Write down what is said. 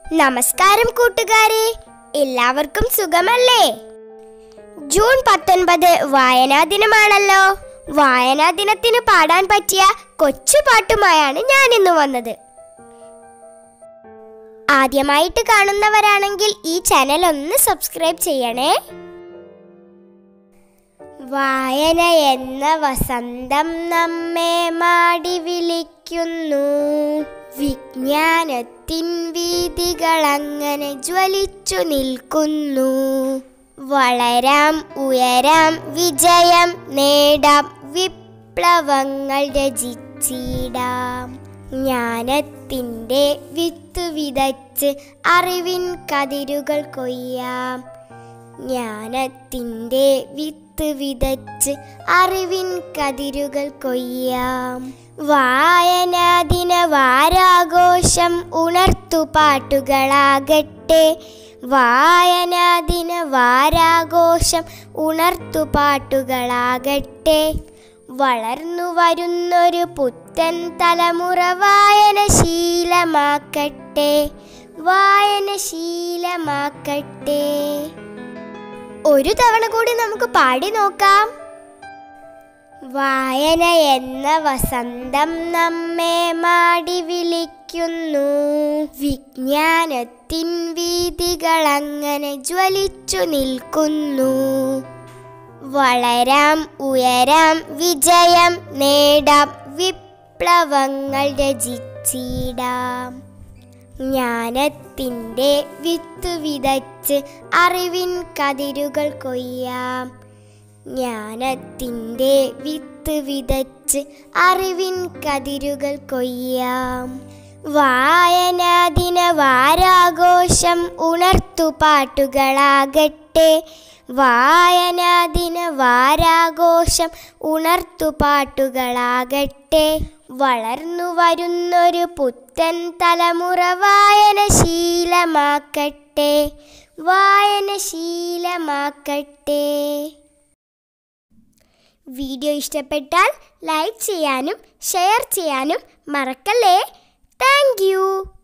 നമസ്കാരം കൂട്ടുകാരെ എല്ലാവർക്കും സുഖമല്ലേ ജൂൺ പത്തൊൻപത് വായനാ ദിനമാണല്ലോ വായനാ ദിനത്തിന് പാടാൻ പറ്റിയ കൊച്ചു പാട്ടുമായാണ് ഞാൻ ഇന്ന് വന്നത് ആദ്യമായിട്ട് കാണുന്നവരാണെങ്കിൽ ഈ ചാനൽ ഒന്ന് സബ്സ്ക്രൈബ് ചെയ്യണേ വായന എന്ന വസന്തം നമ്മെ മാടി വിളിക്കുന്നു വിജ്ഞാനത്തിൻ വീതികൾ അങ്ങനെ ജ്വലിച്ചു നിൽക്കുന്നു വളരാം ഉയരാം വിജയം നേടാം വിപ്ലവങ്ങൾ രചിച്ചിടാം ജ്ഞാനത്തിൻ്റെ വിത്ത് വിതച്ച് അറിവിൻ കതിരുകൾ കൊയ്യാം ജ്ഞാനത്തിൻ്റെ വിത്ത് വിതച്ച് അറിവിൻ കതിരുകൾ കൊയ്യാം വായനാ ദിന വാരാഘോഷം ഉണർത്തു പാട്ടുകളാകട്ടെ വായനാ ദിന വാരാഘോഷം ഉണർത്തു പാട്ടുകളാകട്ടെ വളർന്നു വരുന്നൊരു പുത്തൻ തലമുറ വായന ശീലമാക്കട്ടെ വായന ശീലമാക്കട്ടെ ഒരു തവണ കൂടി നമുക്ക് പാടി നോക്കാം വായന എന്ന വസന്തം നമ്മെ മാടി വിളിക്കുന്നു വിജ്ഞാനത്തിൻ വീതികൾ അങ്ങനെ ജ്വലിച്ചു നിൽക്കുന്നു വളരാം ഉയരാം വിജയം നേടാം വിപ്ലവങ്ങൾ രചിച്ചിടാം ജ്ഞാനത്തിൻ്റെ വിത്ത് വിതച്ച് അറിവിൻ കതിരുകൾ കൊയ്യാം ജ്ഞാനത്തിൻ്റെ വിത്ത് വിതച്ച് അറിവിൻ കതിരുകൾ കൊയ്യാം വായനാ ദിന വാരാഘോഷം ഉണർത്തു പാട്ടുകളാകട്ടെ വായനാ ദിന വാരാഘോഷം ഉണർത്തു പാട്ടുകളാകട്ടെ വളർന്നു വരുന്നൊരു പുത്തൻ തലമുറ വായന ശീലമാക്കട്ടെ വായന ശീലമാക്കട്ടെ വീഡിയോ ഇഷ്ടപ്പെട്ടാൽ ലൈക്ക് ചെയ്യാനും ഷെയർ ചെയ്യാനും മറക്കല്ലേ താങ്ക്